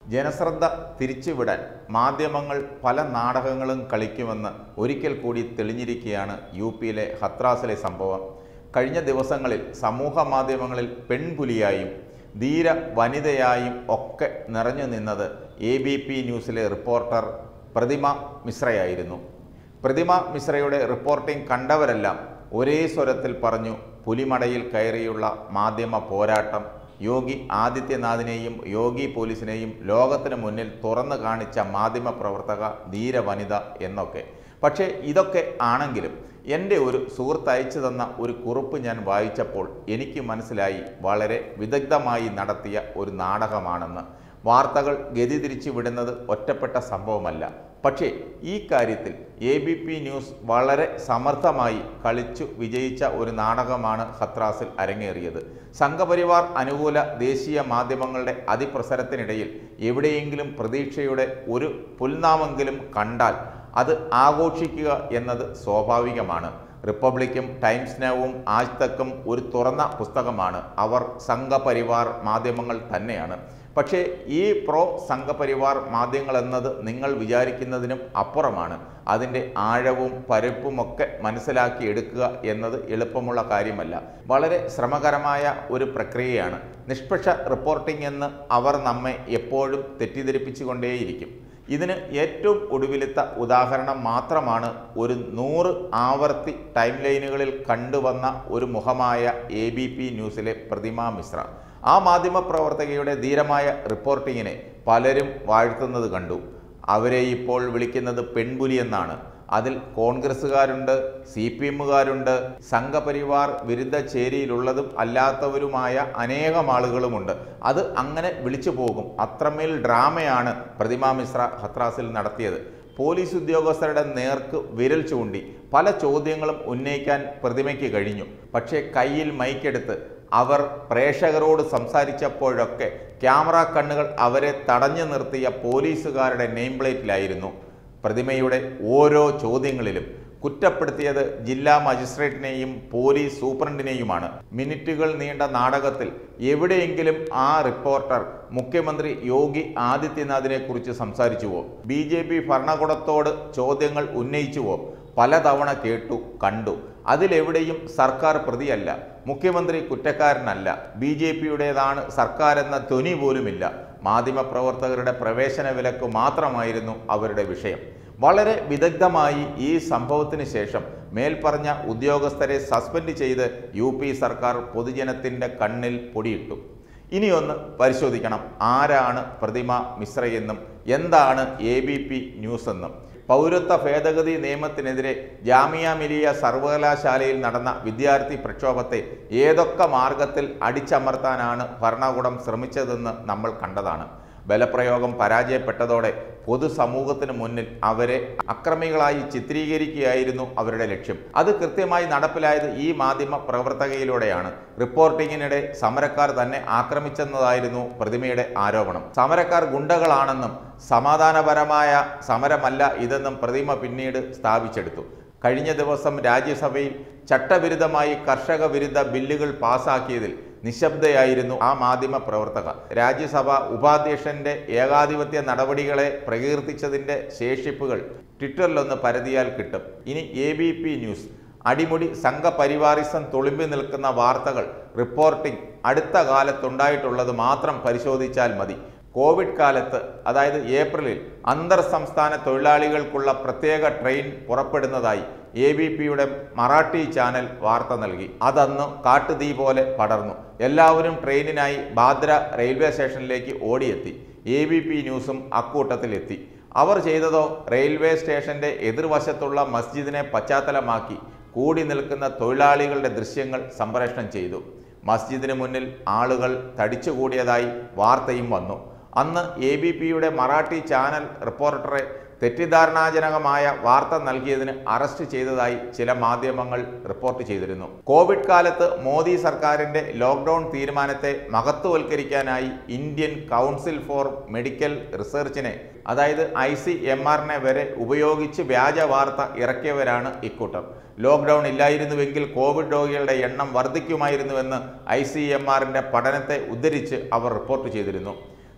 ജനശ്രദ്ധ തിരിച്ചുവിടാൻ മാധ്യമങ്ങൾ പല നാടകങ്ങളും കളിക്കുമെന്ന് ഒരിക്കൽ കൂടി തെളിഞ്ഞിരിക്കുകയാണ് യു പിയിലെ ഹത്രാസിലെ സംഭവം കഴിഞ്ഞ ദിവസങ്ങളിൽ സമൂഹ മാധ്യമങ്ങളിൽ പെൺപുലിയായും ധീര വനിതയായും ഒക്കെ നിറഞ്ഞു നിന്നത് എ ബി പി ന്യൂസിലെ റിപ്പോർട്ടർ പ്രതിമ മിശ്രയായിരുന്നു പ്രതിമ മിശ്രയുടെ റിപ്പോർട്ടിംഗ് കണ്ടവരെല്ലാം ഒരേ സ്വരത്തിൽ പറഞ്ഞു പുലിമടയിൽ കയറിയുള്ള മാധ്യമ പോരാട്ടം യോഗി ആദിത്യനാഥിനെയും യോഗി പോലീസിനെയും ലോകത്തിന് മുന്നിൽ തുറന്നു കാണിച്ച മാധ്യമ പ്രവർത്തക ധീര വനിത എന്നൊക്കെ പക്ഷേ ഇതൊക്കെ ആണെങ്കിലും എൻ്റെ ഒരു സുഹൃത്ത് അയച്ചു തന്ന ഒരു കുറിപ്പ് ഞാൻ വായിച്ചപ്പോൾ എനിക്ക് മനസ്സിലായി വളരെ വിദഗ്ധമായി നടത്തിയ ഒരു നാടകമാണെന്ന് വാർത്തകൾ ഗതി തിരിച്ചു വിടുന്നത് ഒറ്റപ്പെട്ട സംഭവമല്ല പക്ഷേ ഈ കാര്യത്തിൽ എ ബി പി ന്യൂസ് വളരെ സമർത്ഥമായി കളിച്ചു വിജയിച്ച ഒരു നാടകമാണ് ഹത്രാസിൽ അരങ്ങേറിയത് സംഘപരിവാർ അനുകൂല ദേശീയ മാധ്യമങ്ങളുടെ അതിപ്രസരത്തിനിടയിൽ എവിടെയെങ്കിലും പ്രതീക്ഷയുടെ ഒരു പുൽനാമെങ്കിലും കണ്ടാൽ അത് ആഘോഷിക്കുക എന്നത് സ്വാഭാവികമാണ് റിപ്പബ്ലിക്കും ടൈംസ് നവും ആജ് തക്കും ഒരു തുറന്ന പുസ്തകമാണ് അവർ സംഘപരിവാർ മാധ്യമങ്ങൾ തന്നെയാണ് പക്ഷേ ഈ പ്രോ സംഘപരിവാർ മാധ്യമങ്ങൾ എന്നത് നിങ്ങൾ വിചാരിക്കുന്നതിനും അപ്പുറമാണ് അതിൻ്റെ ആഴവും പരപ്പുമൊക്കെ മനസ്സിലാക്കി എടുക്കുക എന്നത് എളുപ്പമുള്ള കാര്യമല്ല വളരെ ശ്രമകരമായ ഒരു പ്രക്രിയയാണ് നിഷ്പക്ഷ റിപ്പോർട്ടിംഗ് എന്ന് അവർ നമ്മെ എപ്പോഴും തെറ്റിദ്ധരിപ്പിച്ചുകൊണ്ടേയിരിക്കും ഇതിന് ഏറ്റവും ഒടുവിലത്തെ ഉദാഹരണം മാത്രമാണ് ഒരു നൂറ് ആവർത്തി ടൈം ലൈനുകളിൽ കണ്ടുവന്ന ഒരു മുഖമായ എ ബി പി ന്യൂസിലെ പ്രതിമ മിശ്ര ആ മാധ്യമ പ്രവർത്തകയുടെ ധീരമായ റിപ്പോർട്ടിങ്ങിനെ പലരും വാഴ്ത്തുന്നത് കണ്ടു അവരെ ഇപ്പോൾ വിളിക്കുന്നത് പെൺപുലി എന്നാണ് അതിൽ കോൺഗ്രസ്സുകാരുണ്ട് സി പി എമ്മുകാരുണ്ട് സംഘപരിവാർ വിരുദ്ധ ചേരിയിലുള്ളതും അല്ലാത്തവരുമായ അനേകം ആളുകളുമുണ്ട് അത് അങ്ങനെ വിളിച്ചു പോകും അത്രമേൽ ഡ്രാമയാണ് പ്രതിമ മിശ്ര ഹത്രാസിൽ നടത്തിയത് പോലീസ് ഉദ്യോഗസ്ഥരുടെ നേർക്ക് വിരൽ ചൂണ്ടി പല ചോദ്യങ്ങളും ഉന്നയിക്കാൻ പ്രതിമയ്ക്ക് കഴിഞ്ഞു പക്ഷേ കയ്യിൽ മൈക്കെടുത്ത് അവർ പ്രേക്ഷകരോട് സംസാരിച്ചപ്പോഴൊക്കെ ക്യാമറ കണ്ണുകൾ അവരെ തടഞ്ഞു നിർത്തിയ പോലീസുകാരുടെ നെയിം പ്ലേറ്റിലായിരുന്നു പ്രതിമയുടെ ഓരോ ചോദ്യങ്ങളിലും കുറ്റപ്പെടുത്തിയത് ജില്ലാ മജിസ്ട്രേറ്റിനെയും പോലീസ് സൂപ്രണ്ടിനെയുമാണ് മിനിറ്റുകൾ നീണ്ട നാടകത്തിൽ എവിടെയെങ്കിലും ആ റിപ്പോർട്ടർ മുഖ്യമന്ത്രി യോഗി ആദിത്യനാഥിനെ കുറിച്ച് സംസാരിച്ചുവോ ബി ജെ പി ഭരണകൂടത്തോട് ചോദ്യങ്ങൾ ഉന്നയിച്ചുവോ പലതവണ കേട്ടു കണ്ടു അതിലെവിടെയും സർക്കാർ പ്രതിയല്ല മുഖ്യമന്ത്രി കുറ്റക്കാരനല്ല ബി ജെ പിയുടേതാണ് സർക്കാർ എന്ന ധ്വനി പോലുമില്ല മാധ്യമപ്രവർത്തകരുടെ പ്രവേശന വിലക്ക് മാത്രമായിരുന്നു അവരുടെ വിഷയം വളരെ വിദഗ്ധമായി ഈ സംഭവത്തിന് ശേഷം മേൽപ്പറഞ്ഞ ഉദ്യോഗസ്ഥരെ സസ്പെൻഡ് ചെയ്ത് യു പി സർക്കാർ പൊതുജനത്തിൻ്റെ കണ്ണിൽ പൊടിയിട്ടു ഇനിയൊന്ന് പരിശോധിക്കണം ആരാണ് പ്രതിമ മിശ്രയെന്നും എന്താണ് എ ബി പി ന്യൂസ് എന്നും പൗരത്വ ഭേദഗതി നിയമത്തിനെതിരെ ജാമിയ മിലിയ സർവകലാശാലയിൽ നടന്ന വിദ്യാർത്ഥി പ്രക്ഷോഭത്തെ ഏതൊക്കെ മാർഗത്തിൽ അടിച്ചമർത്താനാണ് ഭരണകൂടം ശ്രമിച്ചതെന്ന് നമ്മൾ കണ്ടതാണ് ബലപ്രയോഗം പരാജയപ്പെട്ടതോടെ പൊതുസമൂഹത്തിന് മുന്നിൽ അവരെ അക്രമികളായി ചിത്രീകരിക്കുകയായിരുന്നു അവരുടെ ലക്ഷ്യം അത് കൃത്യമായി നടപ്പിലായത് ഈ മാധ്യമ പ്രവർത്തകയിലൂടെയാണ് റിപ്പോർട്ടിങ്ങിനിടെ സമരക്കാർ തന്നെ ആക്രമിച്ചെന്നതായിരുന്നു പ്രതിമയുടെ ആരോപണം സമരക്കാർ ഗുണ്ടകളാണെന്നും സമാധാനപരമായ സമരമല്ല ഇതെന്നും പ്രതിമ പിന്നീട് സ്ഥാപിച്ചെടുത്തു കഴിഞ്ഞ ദിവസം രാജ്യസഭയിൽ ചട്ടവിരുദ്ധമായി കർഷക വിരുദ്ധ ബില്ലുകൾ പാസാക്കിയതിൽ നിശബ്ദയായിരുന്നു ആ മാധ്യമ പ്രവർത്തക രാജ്യസഭ ഉപാധ്യക്ഷന്റെ ഏകാധിപത്യ നടപടികളെ പ്രകീർത്തിച്ചതിന്റെ ശേഷിപ്പുകൾ ട്വിറ്ററിലൊന്ന് പരതിയാൽ കിട്ടും ഇനി എ ബി പി ന്യൂസ് അടിമുടി സംഘപരിവാറിസം തുളുമ്പി നിൽക്കുന്ന വാർത്തകൾ റിപ്പോർട്ടിംഗ് അടുത്ത കാലത്തുണ്ടായിട്ടുള്ളത് മാത്രം പരിശോധിച്ചാൽ മതി കോവിഡ് കാലത്ത് അതായത് ഏപ്രിലിൽ അന്തർ സംസ്ഥാന തൊഴിലാളികൾക്കുള്ള പ്രത്യേക ട്രെയിൻ പുറപ്പെടുന്നതായി എ ബി പിയുടെ മറാഠി ചാനൽ വാർത്ത നൽകി അതന്ന് കാട്ടുതീ പോലെ പടർന്നു എല്ലാവരും ട്രെയിനിനായി ബാദ്ര റെയിൽവേ സ്റ്റേഷനിലേക്ക് ഓടിയെത്തി എ ബി പി ന്യൂസും അക്കൂട്ടത്തിലെത്തി അവർ ചെയ്തതോ റെയിൽവേ സ്റ്റേഷന്റെ എതിർവശത്തുള്ള മസ്ജിദിനെ പശ്ചാത്തലമാക്കി കൂടി നിൽക്കുന്ന തൊഴിലാളികളുടെ ദൃശ്യങ്ങൾ സംപ്രേഷണം ചെയ്തു മസ്ജിദിന് മുന്നിൽ ആളുകൾ തടിച്ചുകൂടിയതായി വാർത്തയും വന്നു അന്ന് എ ബി പിയുടെ മറാഠി ചാനൽ റിപ്പോർട്ടറെ തെറ്റിദ്ധാരണാജനകമായ വാർത്ത നൽകിയതിന് അറസ്റ്റ് ചെയ്തതായി ചില മാധ്യമങ്ങൾ റിപ്പോർട്ട് ചെയ്തിരുന്നു കോവിഡ് കാലത്ത് മോദി സർക്കാരിന്റെ ലോക്ക്ഡൌൺ തീരുമാനത്തെ മഹത്വവൽക്കരിക്കാനായി ഇന്ത്യൻ കൗൺസിൽ ഫോർ മെഡിക്കൽ റിസർച്ചിനെ അതായത് ഐ സി എം ആറിനെ വരെ ഉപയോഗിച്ച് വ്യാജ വാർത്ത ഇറക്കിയവരാണ് ഇക്കൂട്ടർ ലോക്ക്ഡൌൺ ഇല്ലായിരുന്നുവെങ്കിൽ കോവിഡ് രോഗികളുടെ എണ്ണം വർദ്ധിക്കുമായിരുന്നുവെന്ന് ഐ സി എം ആറിൻ്റെ പഠനത്തെ ഉദ്ധരിച്ച് അവർ റിപ്പോർട്ട് ചെയ്തിരുന്നു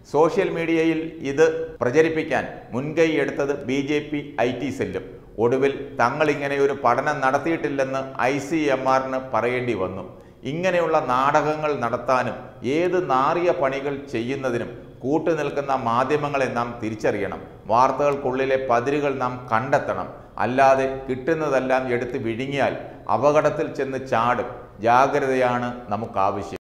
സോഷ്യൽ മീഡിയയിൽ ഇത് പ്രചരിപ്പിക്കാൻ മുൻകൈ എടുത്തത് B J P I T സെല്ലും ഒടുവിൽ തങ്ങൾ ഇങ്ങനെ ഒരു പഠനം നടത്തിയിട്ടില്ലെന്ന് ഐ സി എം ആറിന് പറയേണ്ടി വന്നു ഇങ്ങനെയുള്ള നാടകങ്ങൾ നടത്താനും ഏത് നാറിയ പണികൾ ചെയ്യുന്നതിനും കൂട്ടുനിൽക്കുന്ന മാധ്യമങ്ങളെ നാം തിരിച്ചറിയണം വാർത്തകൾക്കുള്ളിലെ പതിരുകൾ നാം കണ്ടെത്തണം അല്ലാതെ കിട്ടുന്നതെല്ലാം എടുത്ത് വിഴുങ്ങിയാൽ അപകടത്തിൽ ചെന്ന് ചാടും ജാഗ്രതയാണ് നമുക്കാവശ്യം